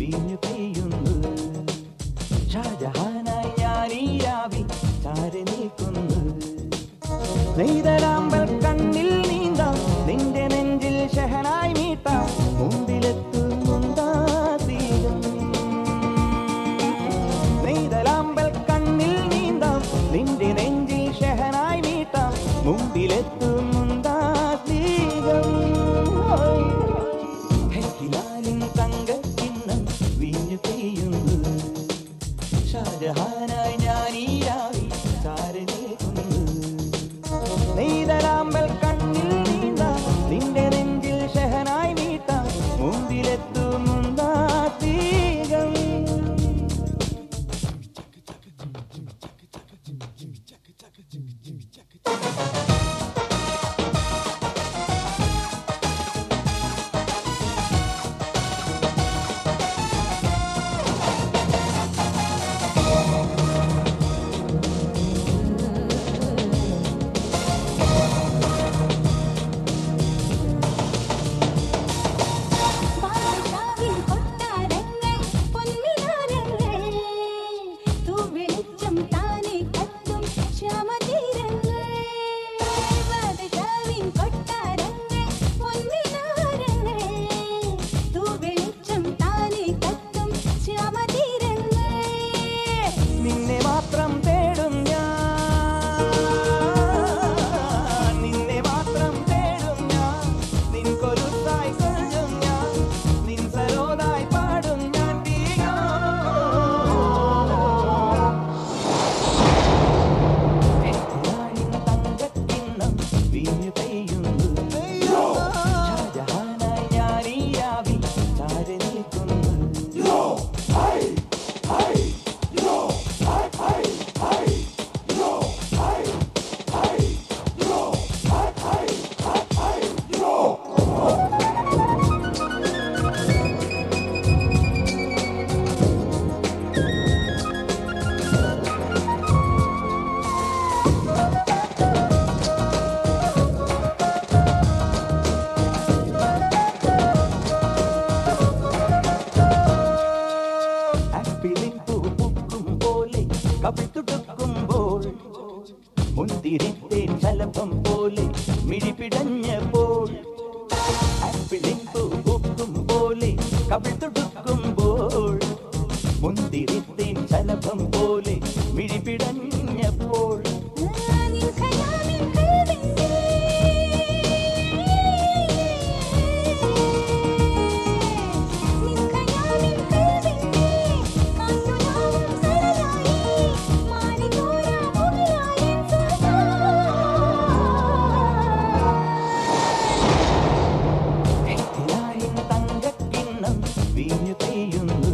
വീഞ്ഞു പെയ്യുന്നു ഷാജഹാനായി ഞാൻ ഈ രാവിൽ ചാരി നിൽക്കുന്നു നെയ്തരാമ്പൽ കണ്ണിൽ നീന്താം നിന്റെ നെഞ്ചിൽ ഷഹനായി മീട്ടാം മുമ്പിലെത്തുന്നുണ്ടാ തീരം നെയ്തലാമ്പൽ കണ്ണിൽ നീന്താം നിന്റെ നെഞ്ചിൽ ഷഹനായി മീട്ടാം മുമ്പിലെത്തുന്നുണ്ടാ തീരം ഹെക്കിലാലിൻ തങ്കക്കിണ്ണം വീഞ്ഞു പെയ്യുന്നു ഷാജഹാനായി ഞാൻ ഈ രാവിൽ ചാരി നിൽക്കുന്നു നെയ്തലാമ്പൽ കണ്ണിൽ നീന്താം നിന്റെ നെഞ്ചിൽ ഷഹനായി മീട്ടാം മുമ്പിലെത്തുന്നുണ്ടാ തീരം പാലക്കാവിൽ കൊട്ടാരങ്ങൾ പൊൻമിനാരങ്ങൾ തൂവെളിച്ചം താനെ കത്തും ശ്യാമതീരങ്ങൾ പാലക്കാവിൻ കൊട്ടാരങ്ങൾ പൊൻമിനാരങ്ങൾ തൂവെളിച്ചം താനെ കത്തും ശ്യാമതീരങ്ങൾ നിന്നെ മാത്രം തേടും ഞാൻ നിന്നെ മാത്രം തേടും ഞാൻ നിൻ കൊലുത്തായി കൊല്ലും ഞാൻ നിൻ സരോദായി പാടും ഞാൻ തീയോ തങ്കക്കിണ്ണം വീഞ്ഞു പെയ്യുന്നു ഷാജഹാനായി ഞാൻ ഈ രാവിൽ ചാരി നിൽക്കുന്നു ആപ്പിളിൻ പൂ പൂക്കും പോലെ കവിൾ തുടുക്കുമ്പോൾ മുന്തിരിത്തേൻ ശലഭം പോലെ മിഴിപിടഞ്ഞപ്പോൾ ആപ്പിളിൻ പൂ പൂക്കും പോലെ കവിൾ തുടുക്കുമ്പോൾ മുന്തിരിത്തേൻ ശലഭം പോലെ മിഴിപിടഞ്ഞപ്പോൾ നിൻ ഖയാലിൻ കൽവിന്റെ നിൻ ഖയാലിൻ കൽവിന്റെ കാറ്റുലാവും സരളായി മാനിതോരാ മുകിലായി സദാ നെയ്ത്തിലായിൻ തങ്കക്കിണ്ണം വീഞ്ഞു പെയ്യുന്നു